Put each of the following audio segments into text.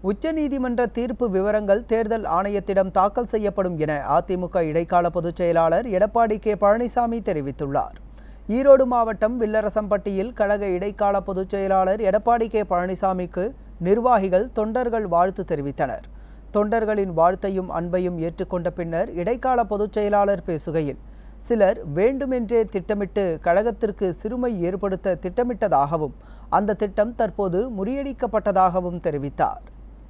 உச்சநீதிமன்ற தீர்ப்பு விவரங்கள் தேர்தல் ஆணையத்திடம் தாக்கல் செய்யப்படும் என அதிமுக இடைக்கால பொதுச் செயலாளர் எடப்பாடி கே பழனிசாமி தெரிவித்துள்ளார் ஈரோடு மாவட்டம் வில்லரசம்பட்டியில் கழக இடைக்கால பொதுச் செயலாளர் எடப்பாடி கே பழனிசாமிக்கு நிர்வாகிகள் தொண்டர்கள் வாழ்த்து தெரிவித்தனர் தொண்டர்களின் வாழ்த்தையும் அன்பையும் ஏற்றுக்கொண்ட பின்னர் இடைக்கால பொதுச் செயலாளர் பேசுகையில் சிலர் வேண்டுமென்றே திட்டமிட்டு கழகத்திற்கு சிறுமை ஏற்படுத்த திட்டமிட்டதாகவும் அந்த திட்டம் தற்போது முறியடிக்கப்பட்டதாகவும் தெரிவித்தார்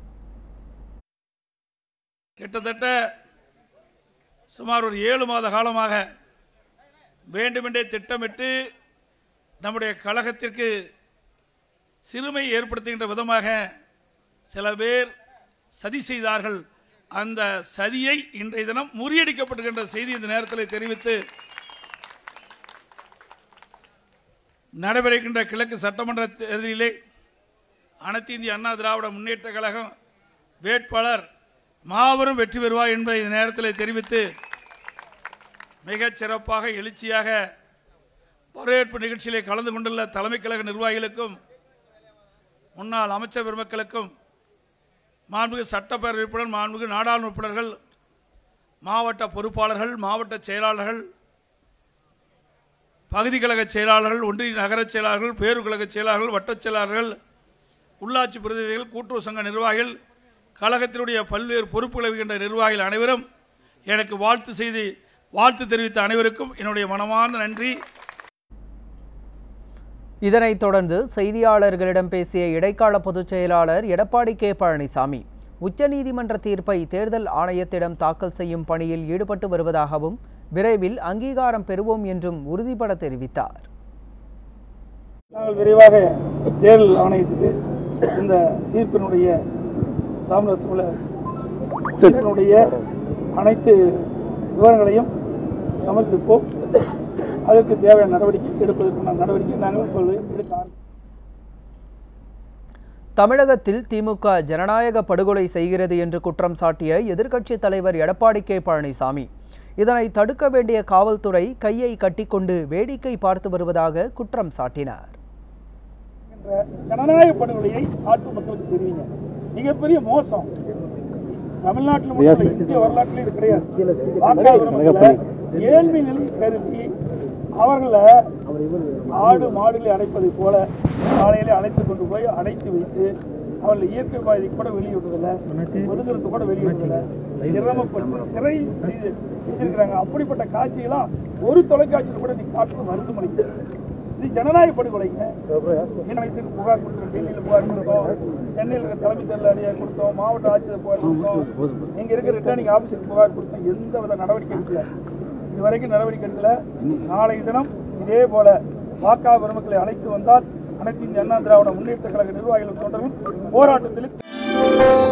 கிட்டத்தட்ட சுமார் ஒரு ஏழு மாத காலமாக வேண்டுமென்றே திட்டமிட்டு நம்முடைய கழகத்திற்கு சிறுமை ஏற்படுத்துகின்ற விதமாக சில பேர் சதி செய்தார்கள் அந்த சதியை இன்றைய தினம் முறியடிக்கப்பட்டுகின்ற செய்தி இந்த நேரத்தில் தெரிவித்து நடைபெறுகின்ற கிழக்கு சட்டமன்ற தேர்தலிலே அனைத்து இந்திய அண்ணா திராவிட முன்னேற்ற கழகம் வேட்பாளர் மாபெரும் வெற்றி பெறுவார் என்பதை இந்த நேரத்தில் தெரிவித்து மிகச் சிறப்பாக எழுச்சியாக வரவேற்பு நிகழ்ச்சியிலே கலந்து கொண்டுள்ள தலைமை கழக நிர்வாகிகளுக்கும் முன்னாள் அமைச்சர் பெருமக்களுக்கும் மாண்புமிகு சட்டப்பேரவை உறுப்பினர் மாண்புமிகு நாடாளுமன்ற உறுப்பினர்கள் மாவட்ட பொறுப்பாளர்கள் மாவட்ட செயலாளர்கள் பகுதி கழக செயலாளர்கள் ஒன்றிய நகரச் செயலாளர்கள் பேரூர் கழக செயலாளர்கள் வட்டச் செயலாளர்கள் உள்ளாட்சி பிரதிநிதிகள் கூட்டுறவு சங்க நிர்வாகிகள் கழகத்தினுடைய பல்வேறு பொறுப்புகளை வகிக்கின்ற நிர்வாகிகள் அனைவரும் எனக்கு வாழ்த்து செய்து வாழ்த்து தெரிவித்த அனைவருக்கும் என்னுடைய மனமார்ந்த நன்றி இதனைத் தொடர்ந்து செய்தியாளர்களிடம் பேசிய இடைக்கால பொதுச் செயலாளர் எடப்பாடி கே பழனிசாமி உச்சநீதிமன்ற தீர்ப்பை தேர்தல் ஆணையத்திடம் தாக்கல் செய்யும் பணியில் ஈடுபட்டு வருவதாகவும் விரைவில் அங்கீகாரம் பெறுவோம் என்றும் உறுதிபட தெரிவித்தார் நாங்கள் விரைவாக தேர்தல் ஆணையத்துக்கு இந்த தீர்ப்பினுடைய சாமரசமுள்ள தீர்ப்பினுடைய அனைத்து விவரங்களையும் சமர்ப்பிப்போம் அதற்கு தேவையான நடவடிக்கை எடுப்பதற்கான நடவடிக்கை நாங்கள் இப்பொழுது எடுக்க ஆரம்பிக்கிறோம். தமிழகத்தில் திமுக ஜனநாயக படுகொலை செய்கிறது என்று குற்றம் சாட்டிய எதிர்க்கட்சித் தலைவர் எடப்பாடி கே பழனிசாமி இதனை தடுக்க வேண்டிய காவல்துறை கையை கட்டிக்கொண்டு வேடிக்கை பார்த்து வருவதாக குற்றம் சாட்டினார் என்ற ஜனநாயக படுகொலையை நாட்டு மக்களுக்கு தெரியுங்க மிகப்பெரிய மோசம் தமிழ்நாட்டில் மட்டும் இல்ல, இந்திய வரலாற்றில் இது கிடையாது வாக்காளர் மத்தியில ஏழ்மை நிலை கருதி அவர்களை ஆடு மாடுகளை அடைப்பதை போல காலையிலே அழைத்து கொண்டு போய் அடைத்து வைத்து அவர்களை இயற்கை பாதைக்கு கூட வெளியிடுறதில்ல ஒதுங்கிறது கூட வெளியிடுறதில்ல சிரமப்பட்டு சிறை செய்து வச்சிருக்கிறாங்க அப்படிப்பட்ட காட்சியெல்லாம் ஒரு தொலைக்காட்சியில் கூட நீ காட்டு மருத்துவமனை இது ஜனநாயக படுகொலைங்க இணையத்துக்கு புகார் கொடுத்தோம் டெல்லியில் புகார் கொடுத்தோம் சென்னையில் இருக்கிற தலைமை தேர்தல் அதிகாரி கொடுத்தோம் மாவட்ட ஆட்சியர் புகார் கொடுத்தோம் இங்க இருக்கிற ரிட்டர்னிங் ஆபீஸருக்கு புகார் கொடுத்தோம் எந்த வித நடவடிக்கை எடுக்கல இதுவரைக்கும் நடவடிக்கை எடுக்கல நாளை தினம் இதே போல வாக்கா பெருமக்களை அழைத்து வந்தால் அனைத்து இந்திய அண்ணா திராவிட முன்னேற்ற கழக நிர்வாகிகள் தொண்டர்கள் போராட்டத்தில்